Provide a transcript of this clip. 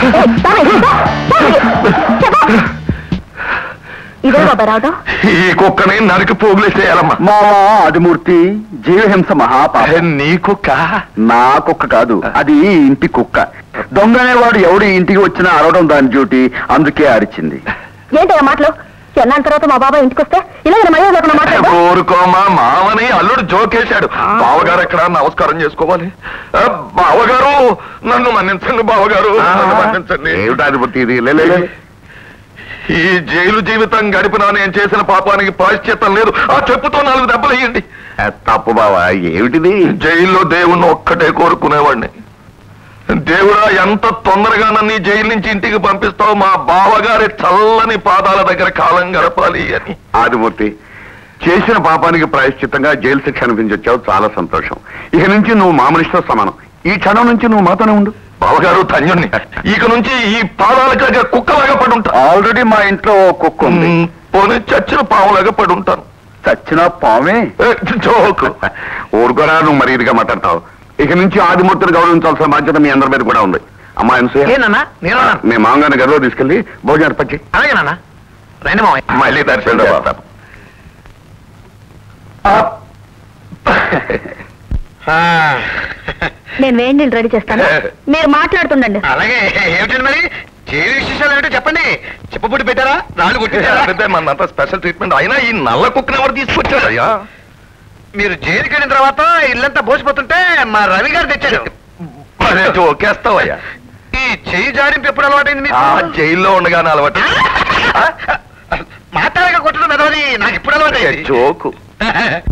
ఇదే బాబా రావడం ఈ కుక్కని నరికి పోగులేసేయాలమ్మా మావా ఆదిమూర్తి జీవహింస మహాపాప నీ కుక్క నా కుక్క కాదు అది ఈ ఇంటి కుక్క దొంగనేవాడు ఎవడు ఈ ఇంటికి వచ్చినా అరవడం దాని డ్యూటీ అందుకే అరిచింది ఏంటయ్యా మాటలు ఎన్నాళ్ళ తర్వాత మా బాబాయ్ ఇంటికి వస్తే ఇలాగ మర్యాద లేకుండా మాట్లాడు ఊరుకోమా మామని అల్లుడు జోకేశాడు బావగారు ఎక్కడ నమస్కారం చేసుకోవాలి ఆ, బావగారు నన్ను మన్నించండి బావగారు నన్ను మన్నించండి ఏమిటాధిపతి ఇది లే, లే, లే. ఈ జైలు జీవితం గడిపినా నేను చేసిన పాపానికి ప్రాశ్చిత్తం లేదు ఆ చెప్పుతో నాలుగు దెబ్బలు వేయండి ఆ, తప్పు బావా ఏమిటిది జైల్లో దేవుణ్ణి ఒక్కటే కోరుకునేవాడిని దేవుడా ఎంత తొందరగా నన్ను ఈ జైలు నుంచి ఇంటికి పంపిస్తావు మా బావగారి చల్లని పాదాల దగ్గర కాలం గడపాలి అని ఆదిమూర్తి చేసిన పాపానికి ప్రాయశ్చిత్తంగా జైలు శిక్ష అనిపించి వచ్చావు చాలా సంతోషం ఇక నుంచి నువ్వు మా మనిషితో సమానం ఈ క్షణం నుంచి నువ్వు మాతోనే ఉండు బావగారు ధన్యుణ్ణి ఇక నుంచి ఈ పాదాల దగ్గర కుక్కలాగా పడి ఉంటా ఆల్రెడీ మా ఇంట్లో ఓ కుక్క ఉంది ఉమ్, పోనీ చచ్చిన పావులాగా పడి ఉంటాను చచ్చిన పామే ఏ, జోకు ఊరుకోరా నువ్వు మరి ఇదిగా మాట్లాడతావు ఇక నుంచి ఆదిమూర్తిని గౌరవించాల్సిన బాధ్యత మీ అందరి మీద కూడా ఉంది అమ్మా అనసూయ ఏనన్నా నేను మీ మామగారిని గదిలో తీసుకెళ్లి భోజనం పచ్చి అలాగే నాన్న రండి మామయ్య మళ్ళీ దర్శనం చేస్తాను నేను వేడి నీళ్ళు రెడీ చేస్తాను మీరు మాట్లాడుతుండండి అలాగే ఏమిటండి మరి జైలు విశేషాలు ఏమిటో చెప్పండి చెప్పబుట్టి పెట్టారా రాళ్ళు కొట్టించారా అదే మనంతా స్పెషల్ ట్రీట్మెంట్ అయినా ఈ నల్ల కుక్కని ఎవరు తీసుకొచ్చారయ్యా మీరు జైలుకి వెళ్ళిన తర్వాత ఇల్లంతా బోసిపోతుంటే మా రవి గారు తెచ్చారు అదే జోకేస్తావయ్యా ఈ చేయి జారింపు ఎప్పుడు అలవాటైంది ఆ మీకు జైల్లో ఉండగానే అలవాటు మాట్లాడక కొట్టడం మెదవని నాకు ఇప్పుడు అలవాటైంది జోకు